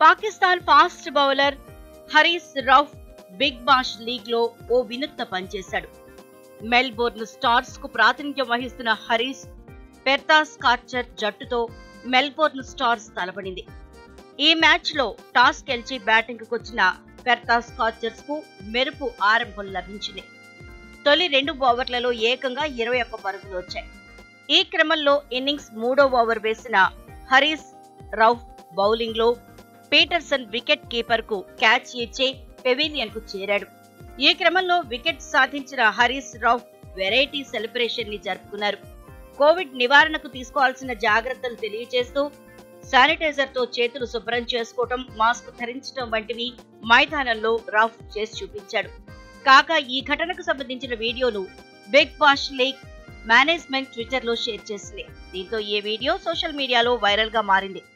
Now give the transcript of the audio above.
Pakistan fast bowler Haris Rauf Big Bash League లో ఓ వినూత్న పనిచేశాడు మెల్బోర్న్ స్టార్స్ కు ప్రాతినిధ్యం వహిస్తున్న హరీస్ పెర్తాస్ కార్చర్ జట్టుతో మెల్బోర్న్ స్టార్స్ తలపడింది ఈ మ్యాచ్ లో టాస్ గెలిచి బ్యాటింగ్ కు వచ్చిన పెర్తాస్ కార్చర్స్ కు మెరుపు ఆరంభం లభించింది తొలి రెండు ఓవర్లలో ఏకంగా ఇరవై ఒక్క పరుగులు వచ్చాయి ఈ క్రమంలో ఇన్నింగ్స్ మూడో ఓవర్ వేసిన హరీస్ రౌఫ్ బౌలింగ్ లో పీటర్సన్ వికెట్ కీపర్ కు క్యాచ్ ఇచ్చే పెవిలియన్ కు చేరాడు ఈ క్రమంలో వికెట్ సాధించిన హరీస్ రౌఫ్ వెరైటీ సెలబ్రేషన్ ని జరుపుకున్నారు కోవిడ్ నివారణకు తీసుకోవాల్సిన జాగ్రత్తలు తెలియజేస్తూ శానిటైజర్ తో చేతులు శుభ్రం చేసుకోవటం మాస్క్ ధరించడం వంటివి మైదానంలో రౌఫ్ చేసి చూపించాడు కాగా ఈ ఘటనకు సంబంధించిన వీడియోను Big Bash League management Twitter లో షేర్ చేసింది దీంతో ఈ వీడియో సోషల్ మీడియాలో వైరల్ గా మారింది